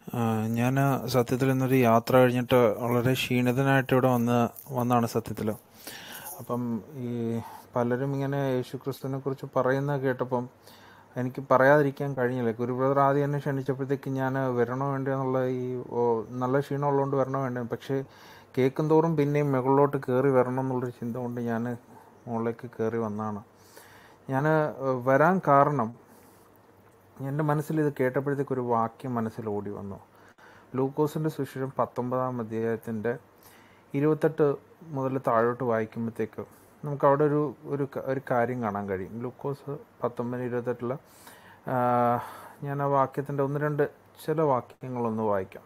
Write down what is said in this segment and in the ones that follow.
ഞാൻ സത്യത്തിൽ ഇന്നൊരു യാത്ര കഴിഞ്ഞിട്ട് വളരെ ക്ഷീണിതനായിട്ട് ഇവിടെ വന്ന് വന്നാണ് സത്യത്തിൽ അപ്പം ഈ പലരും ഇങ്ങനെ യേശു ക്രിസ്തുവിനെ കുറിച്ച് പറയുന്നത് കേട്ടപ്പം എനിക്ക് പറയാതിരിക്കാൻ കഴിഞ്ഞില്ല ഗുരുബ്രദർ ആദ്യം എന്നെ ക്ഷണിച്ചപ്പോഴത്തേക്ക് ഞാൻ വരണോ വേണ്ടോ എന്നുള്ള ഈ ഓ, നല്ല ക്ഷീണമുള്ളതുകൊണ്ട് വരണോ വേണ്ടോ പക്ഷേ കേൾക്കും തോറും പിന്നെയും മുകളിലോട്ട് കയറി വരണം എന്നുള്ളൊരു ചിന്ത കൊണ്ട് ഞാൻ മുകളിലേക്ക് കയറി വന്നതാണ് ഞാൻ വരാൻ കാരണം എൻ്റെ മനസ്സിൽ ഇത് കേട്ടപ്പോഴത്തേക്ക് ഒരു വാക്യം മനസ്സിൽ ഓടി വന്നു ലൂക്കോസിൻ്റെ സുശേഷം പത്തൊമ്പതാം അധ്യായത്തിൻ്റെ ഇരുപത്തെട്ട് മുതൽ താഴോട്ട് വായിക്കുമ്പോഴത്തേക്ക് നമുക്ക് അവിടെ ഒരു ഒരു ക- ഒരു കാര്യം കാണാൻ കഴിയും ലൂക്കോസ് പത്തൊമ്പത് ഇരുപത്തെട്ടിൽ ഞാൻ ആ വാക്യത്തിൻ്റെ ഒന്ന് രണ്ട് ചില വാക്യങ്ങളൊന്ന് വായിക്കാം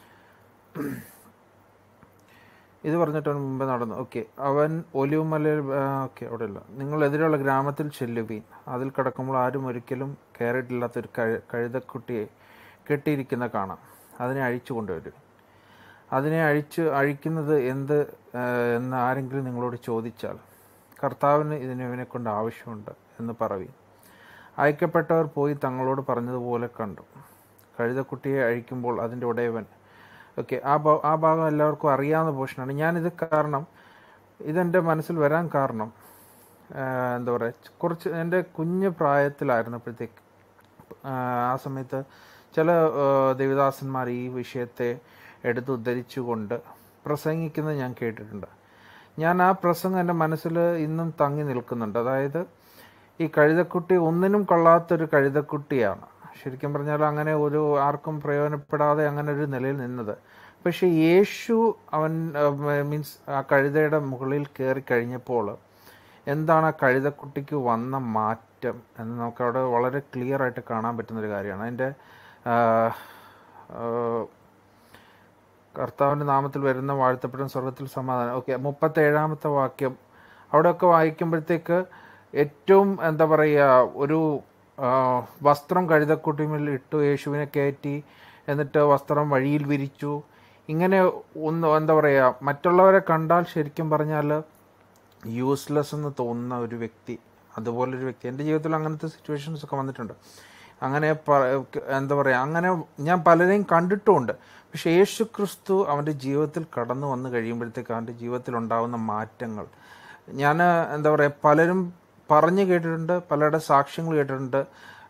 ഇത് പറഞ്ഞിട്ട് അവൻ മുമ്പേ നടന്നു ഓക്കെ അവൻ ഒലിവുമലയിൽ ഓക്കെ അവിടെ ഇല്ല നിങ്ങൾ എതിരെയുള്ള ഗ്രാമത്തിൽ ചെല്ലുവീൻ അതിൽ കിടക്കുമ്പോൾ ആരും ഒരിക്കലും കയറിയിട്ടില്ലാത്തൊരു കഴ കഴുതക്കുട്ടിയെ കെട്ടിയിരിക്കുന്ന കാണാം അതിനെ അഴിച്ചു കൊണ്ടുവരും അതിനെ അഴിച്ച് അഴിക്കുന്നത് എന്ത് ആ, എന്ന് ആരെങ്കിലും നിങ്ങളോട് ചോദിച്ചാൽ കർത്താവിന് ഇതിന് ഇവനെ കൊണ്ട് ആവശ്യമുണ്ട് എന്ന് പറവീൻ അയക്കപ്പെട്ടവർ പോയി തങ്ങളോട് പറഞ്ഞതുപോലെ കണ്ടു കഴുതക്കുട്ടിയെ അഴിക്കുമ്പോൾ അതിൻ്റെ ഉടയവൻ ഓക്കെ ആ ഭാ ആ ഭാഗം എല്ലാവർക്കും അറിയാവുന്ന പോർഷനാണ് ഞാനിത് കാരണം ഇതെൻ്റെ മനസ്സിൽ വരാൻ കാരണം ആ, എന്താ പറയുക കുറച്ച് എൻ്റെ കുഞ്ഞു പ്രായത്തിലായിരുന്നപ്പോഴത്തേക്ക് ആ, ആ സമയത്ത് ചില ആ, ദേവദാസന്മാർ ഈ വിഷയത്തെ എടുത്തുദ്ധരിച്ചുകൊണ്ട് പ്രസംഗിക്കുന്നത് ഞാൻ കേട്ടിട്ടുണ്ട് ഞാൻ ആ പ്രസംഗം എൻ്റെ മനസ്സിൽ ഇന്നും തങ്ങി നിൽക്കുന്നുണ്ട് അതായത് ഈ കഴുതക്കുട്ടി ഒന്നിനും കൊള്ളാത്തൊരു കഴുതക്കുട്ടിയാണ് ശരിക്കും പറഞ്ഞാൽ അങ്ങനെ ഒരു ആർക്കും പ്രയോജനപ്പെടാതെ അങ്ങനെ ഒരു നിലയിൽ നിന്നത് പക്ഷെ യേശു അവൻ മീൻസ് ആ കഴുതയുടെ മുകളിൽ കയറി കഴിഞ്ഞപ്പോൾ എന്താണ് ആ കഴുതക്കുട്ടിക്ക് വന്ന മാറ്റം എന്ന് നമുക്ക് അവിടെ വളരെ ക്ലിയർ ആയിട്ട് കാണാൻ പറ്റുന്ന ഒരു കാര്യമാണ് അതിൻ്റെ ആ, ആ, കർത്താവിൻ്റെ നാമത്തിൽ വരുന്ന വാഴ്ത്തപ്പെടുന്ന സ്വർഗത്തിൽ സമാധാനം ഓക്കെ മുപ്പത്തേഴാമത്തെ വാക്യം അവിടെയൊക്കെ വായിക്കുമ്പോഴത്തേക്ക് ഏറ്റവും എന്താ പറയുക ഒരു ആ, വസ്ത്രം കഴുതക്കുട്ടിമിൽ ഇട്ടു യേശുവിനെ കയറ്റി എന്നിട്ട് വസ്ത്രം വഴിയിൽ വിരിച്ചു ഇങ്ങനെ ഒന്ന് എന്താ പറയുക മറ്റുള്ളവരെ കണ്ടാൽ ശരിക്കും പറഞ്ഞാൽ യൂസ്ലെസ് എന്ന് തോന്നുന്ന ഒരു വ്യക്തി അതുപോലൊരു വ്യക്തി എൻ്റെ ജീവിതത്തിൽ അങ്ങനത്തെ സിറ്റുവേഷൻസ് ഒക്കെ വന്നിട്ടുണ്ട് അങ്ങനെ പ- എന്താ പറയുക അങ്ങനെ ഞാൻ പലരെയും കണ്ടിട്ടുമുണ്ട് പക്ഷെ യേശു ക്രിസ്തു അവൻ്റെ ജീവിതത്തിൽ കടന്നു വന്നു കഴിയുമ്പോഴത്തേക്ക് അവൻ്റെ ജീവിതത്തിൽ ഉണ്ടാകുന്ന മാറ്റങ്ങൾ ഞാൻ എന്താ പറയുക പലരും പറഞ്ഞു കേട്ടിട്ടുണ്ട് പലരുടെ സാക്ഷ്യങ്ങൾ കേട്ടിട്ടുണ്ട്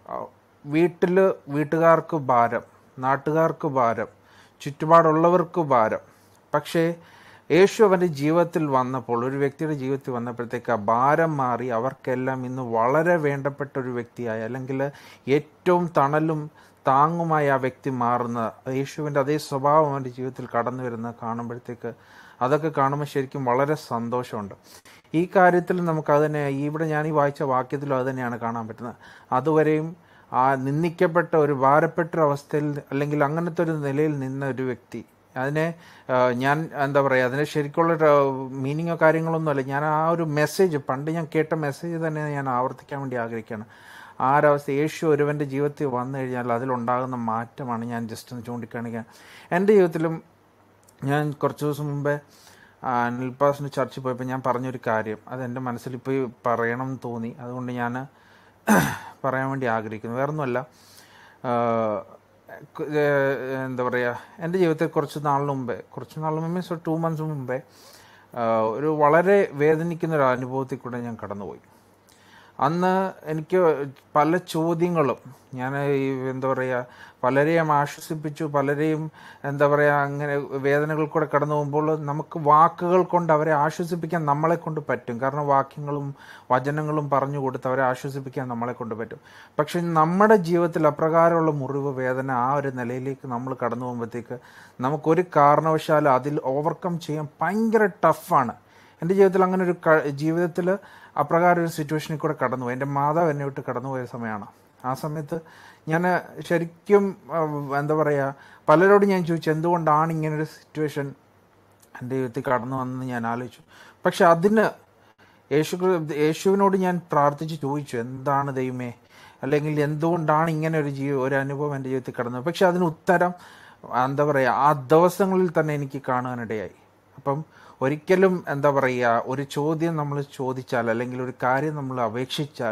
വീട്ടിൽ വീട്ടുകാർക്ക് ഭാരം നാട്ടുകാർക്ക് ഭാരം ചുറ്റുപാടുള്ളവർക്ക് ഭാരം പക്ഷേ യേശു അവൻ്റെ ജീവിതത്തിൽ വന്നപ്പോൾ ഒരു വ്യക്തിയുടെ ജീവിതത്തിൽ വന്നപ്പോഴത്തേക്ക് ആ ഭാരം മാറി അവർക്കെല്ലാം ഇന്ന് വളരെ വേണ്ടപ്പെട്ട ഒരു വ്യക്തിയായി അല്ലെങ്കിൽ ഏറ്റവും തണലും താങ്ങുമായി ആ വ്യക്തി മാറുന്ന യേശുവിൻ്റെ അതേ സ്വഭാവം അവൻ്റെ ജീവിതത്തിൽ കടന്നു വരുന്ന കാണുമ്പോഴത്തേക്ക് അതൊക്കെ കാണുമ്പോൾ ശരിക്കും വളരെ സന്തോഷമുണ്ട് ഈ കാര്യത്തിൽ നമുക്ക് അത് തന്നെ ഇവിടെ ഞാൻ ഈ വായിച്ച വാക്യത്തിലും അത് തന്നെയാണ് കാണാൻ പറ്റുന്നത് അതുവരെയും ആ നിന്ദിക്കപ്പെട്ട ഒരു ഭാരപ്പെട്ട ഒരു അവസ്ഥയിൽ അല്ലെങ്കിൽ അങ്ങനത്തെ ഒരു നിലയിൽ നിന്ന ഒരു വ്യക്തി അതിനെ ആ, ഞാൻ എന്താ പറയുക അതിന് ശരിക്കുള്ള മീനിങ്ങോ കാര്യങ്ങളൊന്നുമല്ല ഞാൻ ആ ഒരു മെസ്സേജ് പണ്ട് ഞാൻ കേട്ട മെസ്സേജ് തന്നെ ഞാൻ ആവർത്തിക്കാൻ വേണ്ടി ആഗ്രഹിക്കുകയാണ് ആ ഒരവസ്ഥ യേശു ഒരുവൻ്റെ ജീവിതത്തിൽ വന്നു കഴിഞ്ഞാൽ അതിലുണ്ടാകുന്ന മാറ്റമാണ് ഞാൻ ജസ്റ്റ് ഒന്ന് ചൂണ്ടിക്കാണിക്കാൻ എൻ്റെ ജീവിതത്തിലും ഞാൻ കുറച്ച് ദിവസം മുമ്പേ അനിൽപാസിന് ചർച്ചിൽ പോയപ്പോൾ ഞാൻ പറഞ്ഞൊരു കാര്യം അത് എൻ്റെ മനസ്സിൽ ഇപ്പോൾ പറയണം എന്ന് തോന്നി അതുകൊണ്ട് ഞാൻ പറയാൻ വേണ്ടി ആഗ്രഹിക്കുന്നു വേറൊന്നുമല്ല ആഹ് കു- ഏഹ് എന്താ പറയുക എൻ്റെ ജീവിതത്തിൽ കുറച്ച് നാളിന് മുമ്പേ കുറച്ച് നാളിന് മുമ്പേ സോ ടു മന്ത്സ് മുമ്പേ ആഹ് ഒരു വളരെ വേദനിക്കുന്ന ഒരു അനുഭവത്തിൽ കൂടെ ഞാൻ കടന്നുപോയി അന്ന് എനിക്ക് പല ചോദ്യങ്ങളും ഞാൻ ഈ എന്താ പറയുക പലരെയും ആശ്വസിപ്പിച്ചു പലരെയും എന്താ പറയുക അങ്ങനെ വേദനകൾ കൂടെ കടന്നു പോകുമ്പോൾ നമുക്ക് വാക്കുകൾ കൊണ്ട് അവരെ ആശ്വസിപ്പിക്കാൻ നമ്മളെ കൊണ്ട് പറ്റും കാരണം വാക്യങ്ങളും വചനങ്ങളും പറഞ്ഞു കൊടുത്ത് അവരെ ആശ്വസിപ്പിക്കാൻ നമ്മളെ കൊണ്ട് പറ്റും പക്ഷെ നമ്മുടെ ജീവിതത്തിൽ അപ്രകാരമുള്ള മുറിവ് വേദന ആ ഒരു നിലയിലേക്ക് നമ്മൾ കടന്നു പോകുമ്പോഴത്തേക്ക് നമുക്കൊരു കാരണവശാലും അതിൽ ഓവർകം ചെയ്യാൻ ഭയങ്കര ടഫാണ് എൻ്റെ ജീവിതത്തിൽ അങ്ങനെ ഒരു ജീവിതത്തിൽ അപ്രകാരം ഒരു സിറ്റുവേഷനിൽ കൂടെ കടന്നുപോയി എൻ്റെ മാതാവ് എന്നെ വിട്ട് കടന്നുപോയ സമയമാണ് ആ സമയത്ത് ഞാൻ ശരിക്കും ആ, എന്താ പറയുക പലരോടും ഞാൻ ചോദിച്ചു എന്തുകൊണ്ടാണ് ഇങ്ങനൊരു സിറ്റുവേഷൻ എൻ്റെ ജീവിതത്തിൽ കടന്നു വന്നെന്ന് ഞാൻ ആലോചിച്ചു പക്ഷെ അതിന് യേശു ക്രി- യേശുവിനോട് ഞാൻ പ്രാർത്ഥിച്ച് ചോദിച്ചു എന്താണ് ദൈവമേ അല്ലെങ്കിൽ എന്തുകൊണ്ടാണ് ഇങ്ങനെ ഒരു ജീവ ഒരു അനുഭവം എൻ്റെ ജീവിതത്തിൽ കടന്നത് പക്ഷെ അതിന് ഉത്തരം എന്താ പറയുക ആ ദിവസങ്ങളിൽ തന്നെ എനിക്ക് കാണാനിടയായി അപ്പം ഒരിക്കലും എന്താ പറയുക ഒരു ചോദ്യം നമ്മൾ ചോദിച്ചാൽ അല്ലെങ്കിൽ ഒരു കാര്യം നമ്മൾ അപേക്ഷിച്ചാൽ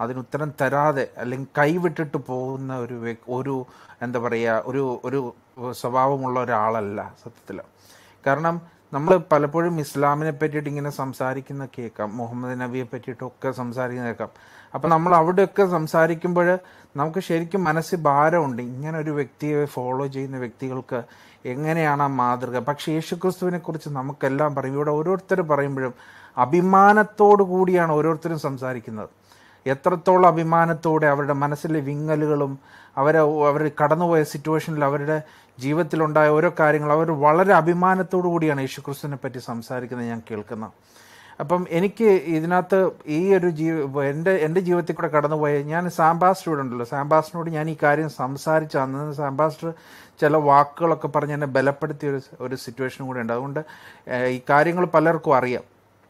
അതിന് ഉത്തരം തരാതെ അല്ലെങ്കിൽ കൈവിട്ടിട്ട് പോകുന്ന ഒരു വ്യക്- ഒരു എന്താ പറയുക ഒരു ഒരു സ്വഭാവമുള്ള ഒരാളല്ല സത്യത്തിൽ കാരണം നമ്മൾ പലപ്പോഴും ഇസ്ലാമിനെ പറ്റിയിട്ട് ഇങ്ങനെ സംസാരിക്കുന്ന കേൾക്കാം മുഹമ്മദ് നബിയെ പറ്റിയിട്ടൊക്കെ സംസാരിക്കുന്ന കേൾക്കാം അപ്പം നമ്മൾ അവിടെയൊക്കെ സംസാരിക്കുമ്പോൾ നമുക്ക് ശരിക്കും മനസ്സിൽ ഭാരമുണ്ട് ഇങ്ങനെ ഒരു വ്യക്തിയെ ഫോളോ ചെയ്യുന്ന വ്യക്തികൾക്ക് എങ്ങനെയാണ് ആ മാതൃക പക്ഷേ യേശുക്രിസ്തുവിനെ കുറിച്ച് നമുക്കെല്ലാം പറയും ഇവിടെ ഓരോരുത്തർ പറയുമ്പോഴും അഭിമാനത്തോടു കൂടിയാണ് ഓരോരുത്തരും സംസാരിക്കുന്നത് എത്രത്തോളം അഭിമാനത്തോടെ അവരുടെ മനസ്സിലെ വിങ്ങലുകളും അവരെ അവർ കടന്നുപോയ സിറ്റുവേഷനിൽ അവരുടെ ജീവിതത്തിലുണ്ടായ ഓരോ കാര്യങ്ങൾ അവർ വളരെ അഭിമാനത്തോടു കൂടിയാണ് യേശുക്രിസ്തുവിനെ പറ്റി സംസാരിക്കുന്നത് ഞാൻ കേൾക്കുന്നത് അപ്പം എനിക്ക് ഇതിനകത്ത് ഈ ഒരു ജീവ എൻ്റെ എൻ്റെ ജീവിതത്തിൽ കൂടെ കടന്നുപോയ ഞാൻ സാംബാസ്റ്റർ ഇവിടെ ഉണ്ടല്ലോ സാംബാസ്റ്ററിനോട് ഞാൻ ഈ കാര്യം സംസാരിച്ച അന്ന് സാംബാസ്റ്റർ ചില വാക്കുകളൊക്കെ പറഞ്ഞ് എന്നെ ബലപ്പെടുത്തിയ ഒരു ഒരു സിറ്റുവേഷൻ കൂടെ ഉണ്ട് അതുകൊണ്ട് ഏഹ്, ഈ കാര്യങ്ങൾ പലർക്കും അറിയാം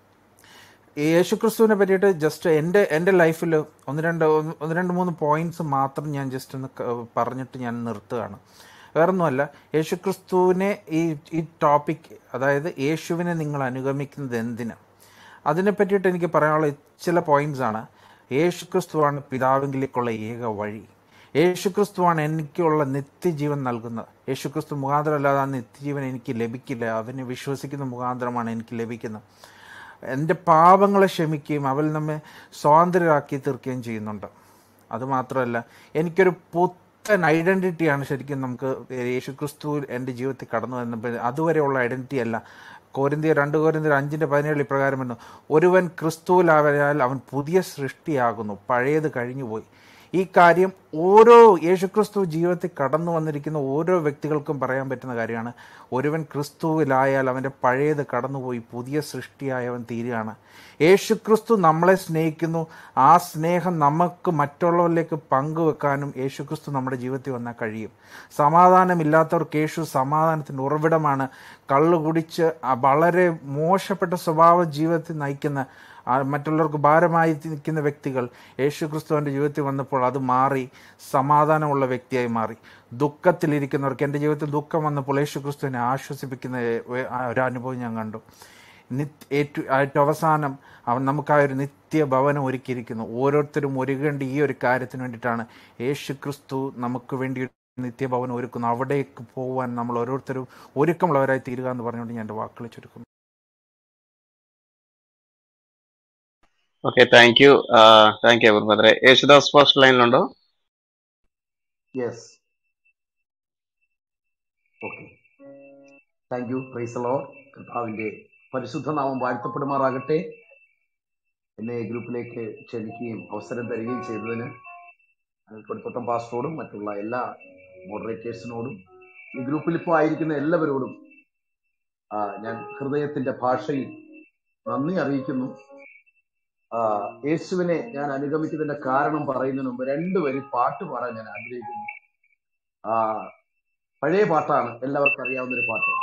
ഈ യേശുക്രിസ്തുവിനെ പറ്റിയിട്ട് ജസ്റ്റ് എൻ്റെ എൻ്റെ ലൈഫിൽ ഒന്ന് രണ്ട് ഒന്ന് ഒന്ന് രണ്ട് മൂന്ന് പോയിന്റ്സ് മാത്രം ഞാൻ ജസ്റ്റ് ഒന്ന് ക- പറഞ്ഞിട്ട് ഞാൻ നിർത്തുകയാണ് വേറൊന്നുമല്ല യേശുക്രിസ്തുവിനെ ഈ ഈ ടോപ്പിക് അതായത് യേശുവിനെ നിങ്ങൾ അനുഗമിക്കുന്നത് എന്തിന് അതിനെ പറ്റിയിട്ട് എനിക്ക് പറയാനുള്ള ചില പോയിന്റ്സ് ആണ് യേശുക്രിസ്തുവാണ് പിതാവിങ്കിലേക്കുള്ള ഏക വഴി യേശുക്രിസ്തുവാണ് എനിക്കുള്ള നിത്യജീവൻ നൽകുന്നത് യേശുക്രിസ്തു മുഖാന്തരമല്ലാതെ ആ നിത്യജീവൻ എനിക്ക് ലഭിക്കില്ല അവനെ വിശ്വസിക്കുന്ന മുഖാന്തരമാണ് എനിക്ക് ലഭിക്കുന്നത് എൻ്റെ പാപങ്ങളെ ക്ഷമിക്കുകയും അവൽ നമ്മെ സ്വാതന്ത്ര്യരാക്കി തീർക്കുകയും ചെയ്യുന്നുണ്ട് അതുമാത്രമല്ല എനിക്കൊരു പുത്തൻ ഐഡൻറ്റിറ്റിയാണ് ശരിക്കും നമുക്ക് യേശുക്രിസ്തു എൻ്റെ ജീവിതത്തിൽ കടന്നു വന്നപ്പോൾ അതുവരെയുള്ള ഐഡൻറ്റിറ്റി അല്ല കോരിന്തിയ രണ്ട് കോരിന്തിയ അഞ്ചിൻ്റെ പതിനേഴ് ഇപ്രകാരം വരുന്നു ഒരുവൻ ക്രിസ്തുവിലാവയാൽ അവൻ പുതിയ സൃഷ്ടിയാകുന്നു പഴയത് കഴിഞ്ഞുപോയി ഈ കാര്യം ഓരോ യേശുക്രിസ്തു ജീവിതത്തിൽ കടന്നു വന്നിരിക്കുന്ന ഓരോ വ്യക്തികൾക്കും പറയാൻ പറ്റുന്ന കാര്യമാണ് ഒരുവൻ ക്രിസ്തുവിലായാൽ അവൻ്റെ പഴയത് കടന്നുപോയി പുതിയ സൃഷ്ടിയായവൻ തീരുകയാണ് യേശുക്രിസ്തു നമ്മളെ സ്നേഹിക്കുന്നു ആ സ്നേഹം നമുക്ക് മറ്റുള്ളവരിലേക്ക് പങ്കുവെക്കാനും യേശുക്രിസ്തു നമ്മുടെ ജീവിതത്തിൽ വന്നാൽ കഴിയും സമാധാനമില്ലാത്തവർക്ക് യേശു സമാധാനത്തിൻ്റെ ഉറവിടമാണ് കള്ളു കുടിച്ച് ആ വളരെ മോശപ്പെട്ട സ്വഭാവ ജീവിതത്തിൽ നയിക്കുന്ന ആ മറ്റുള്ളവർക്ക് ഭാരമായി നിൽക്കുന്ന വ്യക്തികൾ യേശു ക്രിസ്തുവിൻ്റെ ജീവിതത്തിൽ വന്നപ്പോൾ അത് മാറി സമാധാനമുള്ള വ്യക്തിയായി മാറി ദുഃഖത്തിലിരിക്കുന്നവർക്ക് എൻ്റെ ജീവിതത്തിൽ ദുഃഖം വന്നപ്പോൾ യേശു ക്രിസ്തുവിനെ ആശ്വസിപ്പിക്കുന്ന ഏ- ആ ഒരു അനുഭവം ഞാൻ കണ്ടു നിത്യ ഏറ്റവും ഏറ്റവും അവസാനം അവൻ നമുക്ക് ആ ഒരു നിത്യ ഭവനം ഒരുക്കിയിരിക്കുന്നു ഓരോരുത്തരും ഒരുങ്ങേണ്ട ഈ ഒരു കാര്യത്തിന് വേണ്ടിയിട്ടാണ് യേശു ക്രിസ്തു നമുക്ക് വേണ്ടി ഒരു നിത്യഭവനം ഒരുക്കുന്നു അവിടേക്ക് പോകാൻ നമ്മൾ ഓരോരുത്തരും ഒരുക്കമുള്ളവരായി തീരുക എന്ന് പറഞ്ഞുകൊണ്ട് ഞാൻ എൻ്റെ വാക്കുകൾ ചുരുക്കുന്നു okay thank you thank you ബ്രദറെ യേശുദാസ് ഫസ്റ്റ് ലൈനിലുണ്ടോ yes okay thank you praise lord കർത്താവിന്റെ പരിശുദ്ധ നാമം വാഴ്ത്തപ്പെടുമാറാകട്ടെ എന്നെ ഈ ഗ്രൂപ്പിലേക്ക് ക്ഷണിക്കുകയും അവസരം തരികയും ചെയ്തതിന് കൊടുത്തം പാസ്റ്ററോടും മറ്റുള്ള എല്ലാ മോഡറേറ്റേഴ്സിനോടും ഈ ഗ്രൂപ്പിൽ ഇപ്പോൾ ആയിരിക്കുന്ന എല്ലാവരോടും ആ, ഞാൻ ഹൃദയത്തിന്റെ ഭാഷയിൽ നന്ദി അറിയിക്കുന്നു ആ, യേശുവിനെ ഞാൻ അനുഗമിക്കുന്നതിന്റെ കാരണം പറയുന്നതിന് മുമ്പ് രണ്ടുപേരും പാട്ട് പാടാൻ ഞാൻ ആഗ്രഹിക്കുന്നു ആ പഴയ പാട്ടാണ് എല്ലാവർക്കും അറിയാവുന്ന ഒരു പാട്ട്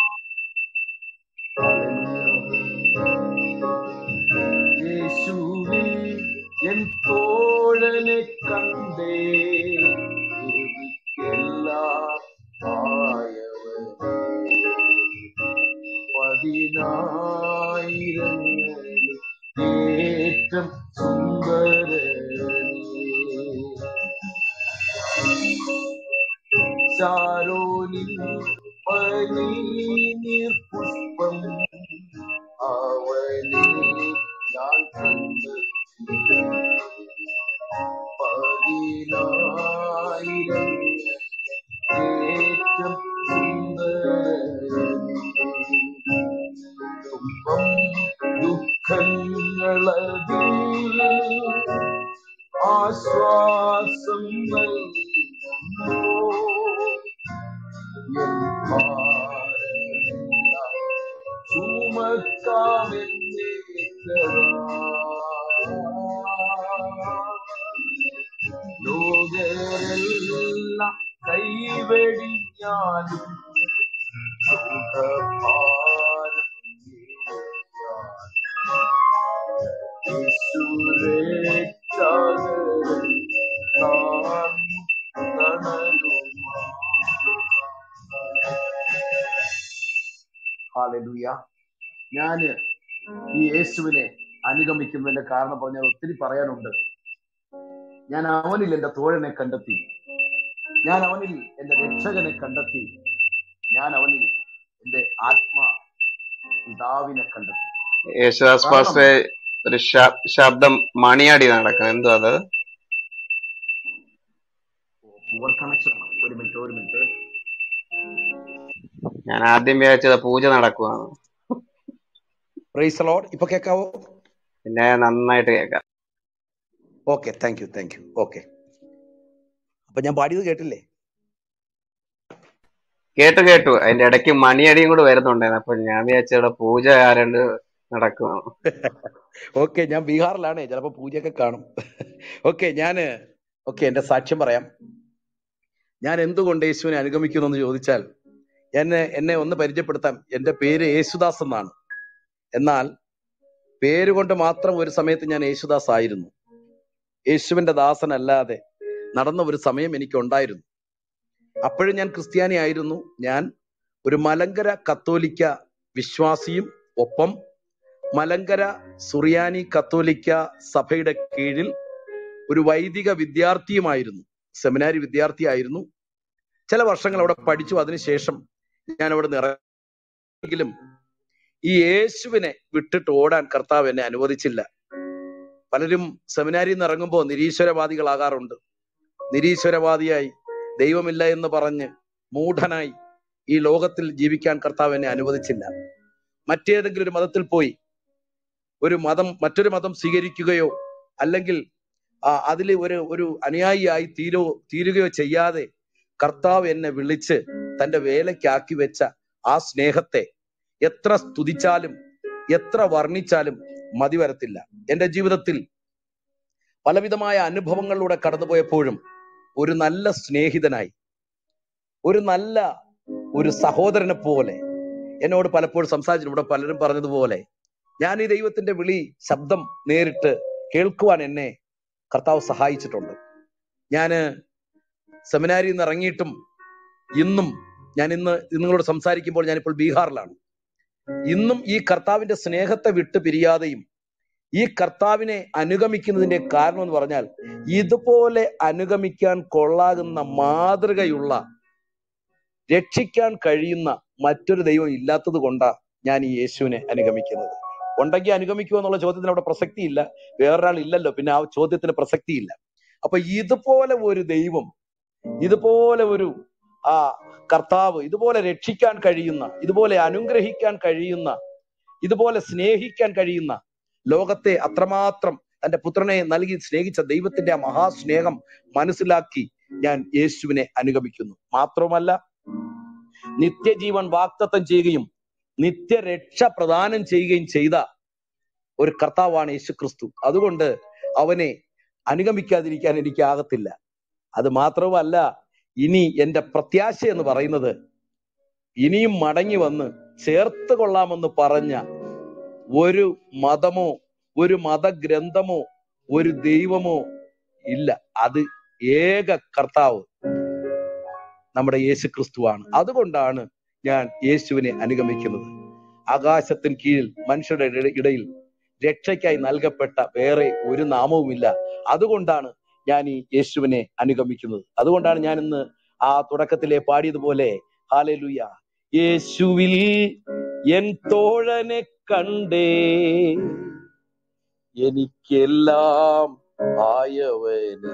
യേശുവേ എൻ തോഴനെ കണ്ടേ എനിക്കെല്ലാം ആയവൻ പതിനായിരങ്ങളിൽ ഏറ്റം സുന്ദരനേ ശാരോനിൽ പനീർ പുഷ്പം അവനെ ഞാൻ കണ്ടു പതിനായിരം ഏറ്റം സുന്ദരൻ തുമ്പം ദുഃഖങ്ങളതിൽ ആശ്വാസം നൽകുന്നു എൻ ഭാരമെല്ലാം ചുമക്കാമെന്നേ ലോകരെല്ലാം കൈവെടിഞ്ഞാലും സുഖഭാരം ഹാലലൂയ ഞാന് ഈ യേശുവിനെ അനുഗമിക്കുന്നതിന്റെ കാരണം പറഞ്ഞാൽ ഒത്തിരി പറയാനുണ്ട് ഞാൻ അവനിൽ എന്റെ തോഴനെ കണ്ടെത്തി ഞാൻ അവനിൽ എന്റെ രക്ഷകനെ കണ്ടെത്തി ഞാൻ അവനിൽ എന്റെ ആത്മാ പിതാവിനെ കണ്ടെത്തി യേശുദാസ് കാരണം പാസ്റ്ററെ ഒരു ശ- ശബ്ദം മണിയാടി നടക്കണം എന്തോ അത് പുവർ കണക്ഷൻ ആണ് ഒരു മിനിറ്റ് ഒരു മിനിറ്റ് ഞാൻ ആദ്യം വിചാരിച്ചത് പൂജ നടക്കുവാണ് പ്രൈസ് ലോഡ് ഇപ്പൊ കേൾക്കാവോ പിന്നെ നന്നായിട്ട് കേൾക്കാം okay thank you thank you okay അപ്പൊ ഞാൻ പാടിയത് കേട്ടില്ലേ കേട്ടു കേട്ടു അതിന്റെ ഇടയ്ക്ക് മണിയടിയും കൂടെ വരുന്നുണ്ടായിരുന്നു അപ്പൊ ഞാൻ വിചാരിച്ചവിടെ പൂജ ആരണ്ട് നടക്കുവാണ് ഓക്കെ ഞാൻ ബീഹാറിലാണ് ചിലപ്പോ പൂജയൊക്കെ കാണും ഓക്കെ ഞാന് ഓക്കെ എന്റെ സാക്ഷ്യം പറയാം ഞാൻ എന്തുകൊണ്ട് യേശുവിനെ അനുഗമിക്കുന്നു എന്ന് ചോദിച്ചാൽ എന്നെ എന്നെ ഒന്ന് പരിചയപ്പെടുത്താം എന്റെ പേര് യേശുദാസ് എന്നാണ് എന്നാൽ പേര് കൊണ്ട് മാത്രം ഒരു സമയത്ത് ഞാൻ യേശുദാസ് ആയിരുന്നു യേശുവിന്റെ ദാസനല്ലാതെ നടന്ന ഒരു സമയം എനിക്ക് ഉണ്ടായിരുന്നു അപ്പോഴും ഞാൻ ക്രിസ്ത്യാനി ആയിരുന്നു ഞാൻ ഒരു മലങ്കര കത്തോലിക്ക വിശ്വാസിയും ഒപ്പം മലങ്കര സുറിയാനി കത്തോലിക്ക സഭയുടെ കീഴിൽ ഒരു വൈദിക വിദ്യാർത്ഥിയുമായിരുന്നു സെമിനാരി വിദ്യാർത്ഥിയായിരുന്നു ചില വർഷങ്ങൾ അവിടെ പഠിച്ചു അതിനുശേഷം ഞാൻ അവിടെ നിറയെങ്കിലും ഈ യേശുവിനെ വിട്ടിട്ട് ഓടാൻ കർത്താവ് എന്നെ അനുവദിച്ചില്ല പലരും സെമിനാരിയിൽ നിന്ന് ഇറങ്ങുമ്പോൾ നിരീശ്വരവാദികളാകാറുണ്ട് നിരീശ്വരവാദിയായി ദൈവമില്ല എന്ന് പറഞ്ഞ് മൂഢനായി ഈ ലോകത്തിൽ ജീവിക്കാൻ കർത്താവ് എന്നെ അനുവദിച്ചില്ല മറ്റേതെങ്കിലും ഒരു മതത്തിൽ പോയി ഒരു മതം മറ്റൊരു മതം സ്വീകരിക്കുകയോ അല്ലെങ്കിൽ അതിൽ ഒരു ഒരു അനുയായിയായി തീരോ തീരുകയോ ചെയ്യാതെ കർത്താവ് എന്നെ വിളിച്ച് തന്റെ വേലയ്ക്കാക്കി വെച്ച ആ സ്നേഹത്തെ എത്ര സ്തുതിച്ചാലും എത്ര വർണ്ണിച്ചാലും മതി വരത്തില്ല എന്റെ ജീവിതത്തിൽ പലവിധമായ അനുഭവങ്ങളിലൂടെ കടന്നുപോയപ്പോഴും ഒരു നല്ല സ്നേഹിതനായി ഒരു നല്ല ഒരു സഹോദരനെ പോലെ എന്നോട് പലപ്പോഴും സംസാരിച്ചു ഇവിടെ പലരും പറഞ്ഞതുപോലെ ഞാൻ ഈ ദൈവത്തിന്റെ വിളി ശബ്ദം നേരിട്ട് കേൾക്കുവാൻ എന്നെ കർത്താവ് സഹായിച്ചിട്ടുണ്ട് ഞാന് സെമിനാരിയിൽ നിന്ന് ഇറങ്ങിയിട്ടും ഇന്നും ഞാൻ ഇന്ന് നിങ്ങളോട് സംസാരിക്കുമ്പോൾ ഞാനിപ്പോൾ ബീഹാറിലാണ് ഇന്നും ഈ കർത്താവിന്റെ സ്നേഹത്തെ വിട്ട് പിരിയാതെയും ഈ കർത്താവിനെ അനുഗമിക്കുന്നതിന്റെ കാരണം എന്ന് പറഞ്ഞാൽ ഇതുപോലെ അനുഗമിക്കാൻ കൊള്ളാകുന്ന മാതൃകയുള്ള രക്ഷിക്കാൻ കഴിയുന്ന മറ്റൊരു ദൈവം ഇല്ലാത്തത് കൊണ്ടാ ഞാൻ ഈ യേശുവിനെ അനുഗമിക്കുന്നത് ഉണ്ടെങ്കിൽ അനുഗമിക്കുമോ എന്നുള്ള ചോദ്യത്തിന് അവിടെ പ്രസക്തിയില്ല വേറൊരാൾ ഇല്ലല്ലോ പിന്നെ ആ ചോദ്യത്തിന് പ്രസക്തിയില്ല അപ്പൊ ഇതുപോലെ ഒരു ദൈവം ഇതുപോലെ ഒരു ആ കർത്താവ് ഇതുപോലെ രക്ഷിക്കാൻ കഴിയുന്ന ഇതുപോലെ അനുഗ്രഹിക്കാൻ കഴിയുന്ന ഇതുപോലെ സ്നേഹിക്കാൻ കഴിയുന്ന ലോകത്തെ അത്രമാത്രം തന്റെ പുത്രനെ നൽകി സ്നേഹിച്ച ദൈവത്തിന്റെ ആ മഹാസ്നേഹം മനസ്സിലാക്കി ഞാൻ യേശുവിനെ അനുഗമിക്കുന്നു മാത്രമല്ല നിത്യജീവൻ വാക്തത്വം ചെയ്യുകയും നിത്യരക്ഷ പ്രദാനം ചെയ്യുകയും ചെയ്ത ഒരു കർത്താവാണ് യേശു ക്രിസ്തു അതുകൊണ്ട് അവനെ അനുഗമിക്കാതിരിക്കാൻ എനിക്ക് ആകത്തില്ല അത് മാത്രവുമല്ല ഇനി എന്റെ പ്രത്യാശ എന്ന് പറയുന്നത് ഇനിയും മടങ്ങി വന്ന് ചേർത്ത് കൊള്ളാമെന്ന് പറഞ്ഞ ഒരു മതമോ ഒരു മതഗ്രന്ഥമോ ഒരു ദൈവമോ ഇല്ല അത് ഏക കർത്താവ് നമ്മുടെ യേശു ക്രിസ്തുവാണ് അതുകൊണ്ടാണ് ഞാൻ യേശുവിനെ അനുഗമിക്കുന്നത് ആകാശത്തിന് കീഴിൽ മനുഷ്യരുടെ ഇട- ഇടയിൽ രക്ഷയ്ക്കായി നൽകപ്പെട്ട വേറെ ഒരു നാമവുമില്ല അതുകൊണ്ടാണ് ഞാൻ ഈ യേശുവിനെ അനുഗമിക്കുന്നത് അതുകൊണ്ടാണ് ഞാൻ ഇന്ന് ആ തുടക്കത്തിലെ പാടിയതുപോലെ ഹാലലുയ യേശുവിൽ എൻ തോഴനെ കണ്ടേ എനിക്കെല്ലാം ആയവനെ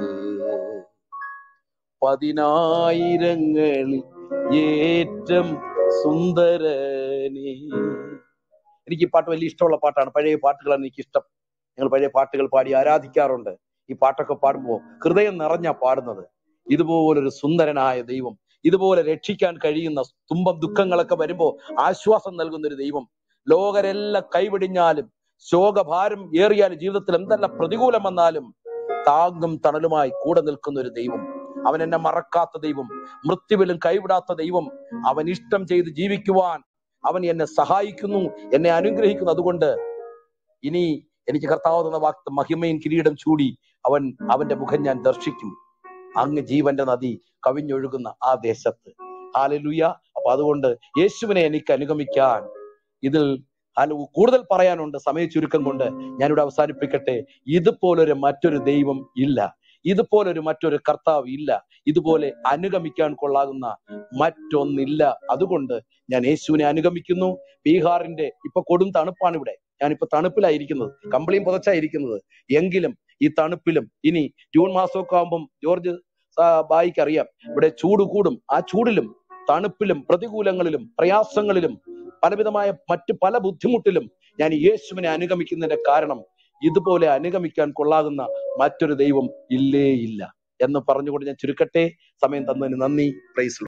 പതിനായിരങ്ങളിൽ ഏറ്റം സുന്ദരനെ എനിക്ക് ഈ പാട്ട് വലിയ ഇഷ്ടമുള്ള പാട്ടാണ് പഴയ പാട്ടുകളാണ് എനിക്ക് ഇഷ്ടം ഞങ്ങൾ പഴയ പാട്ടുകൾ പാടി ആരാധിക്കാറുണ്ട് ഈ പാട്ടൊക്കെ പാടുമ്പോൾ ഹൃദയം നിറഞ്ഞാ പാടുന്നത് ഇതുപോലൊരു സുന്ദരനായ ദൈവം ഇതുപോലെ രക്ഷിക്കാൻ കഴിയുന്ന തുമ്പം ദുഃഖങ്ങളൊക്കെ വരുമ്പോൾ ആശ്വാസം നൽകുന്ന ഒരു ദൈവം ലോകരെല്ലാം കൈവിടിഞ്ഞാലും ശോകഭാരം ഏറിയാലും ജീവിതത്തിൽ എന്തെല്ലാം പ്രതികൂലം വന്നാലും താങ്ങും തണലുമായി കൂടെ നിൽക്കുന്ന ഒരു ദൈവം അവൻ എന്നെ മറക്കാത്ത ദൈവം മൃത്യുവിലും കൈവിടാത്ത ദൈവം അവൻ ഇഷ്ടം ചെയ്ത് ജീവിക്കുവാൻ അവൻ എന്നെ സഹായിക്കുന്നു എന്നെ അനുഗ്രഹിക്കുന്നു അതുകൊണ്ട് ഇനി എനിക്ക് കർത്താവ് തന്ന വാക്ത മഹിമയും കിരീടം ചൂടി അവൻ അവന്റെ മുഖം ഞാൻ ദർശിക്കും അങ്ങ് ജീവന്റെ നദി കവിഞ്ഞൊഴുകുന്ന ആ ദേശത്ത് ഹാലലുയ അപ്പൊ അതുകൊണ്ട് യേശുവിനെ എനിക്ക് അനുഗമിക്കാൻ ഇതിൽ ഹാല കൂടുതൽ പറയാനുണ്ട് സമയ ചുരുക്കം കൊണ്ട് ഞാനിവിടെ അവസാനിപ്പിക്കട്ടെ ഇതുപോലൊരു മറ്റൊരു ദൈവം ഇല്ല ഇതുപോലൊരു മറ്റൊരു കർത്താവ് ഇല്ല ഇതുപോലെ അനുഗമിക്കാൻ കൊള്ളാകുന്ന മറ്റൊന്നില്ല അതുകൊണ്ട് ഞാൻ യേശുവിനെ അനുഗമിക്കുന്നു ബീഹാറിന്റെ ഇപ്പൊ കൊടും തണുപ്പാണ് ഇവിടെ ഞാനിപ്പോ തണുപ്പിലായിരിക്കുന്നത് കമ്പിളിയും പുതച്ചായിരിക്കുന്നത് എങ്കിലും ഈ തണുപ്പിലും ഇനി ജൂൺ മാസമൊക്കെ ആകുമ്പം ജോർജ് ആ, ബായിക്ക് അറിയാം ഇവിടെ ചൂട് കൂടും ആ ചൂടിലും തണുപ്പിലും പ്രതികൂലങ്ങളിലും പ്രയാസങ്ങളിലും പലവിധമായ മറ്റ് പല ബുദ്ധിമുട്ടിലും ഞാൻ യേശുവിനെ അനുഗമിക്കുന്നതിന്റെ കാരണം ഇതുപോലെ അനുഗമിക്കാൻ കൊള്ളാകുന്ന മറ്റൊരു ദൈവം ഇല്ലേ ഇല്ല എന്ന് പറഞ്ഞുകൊണ്ട് ഞാൻ ചുരുക്കട്ടെ സമയം തന്നതിന് നന്ദി പ്രൈസ്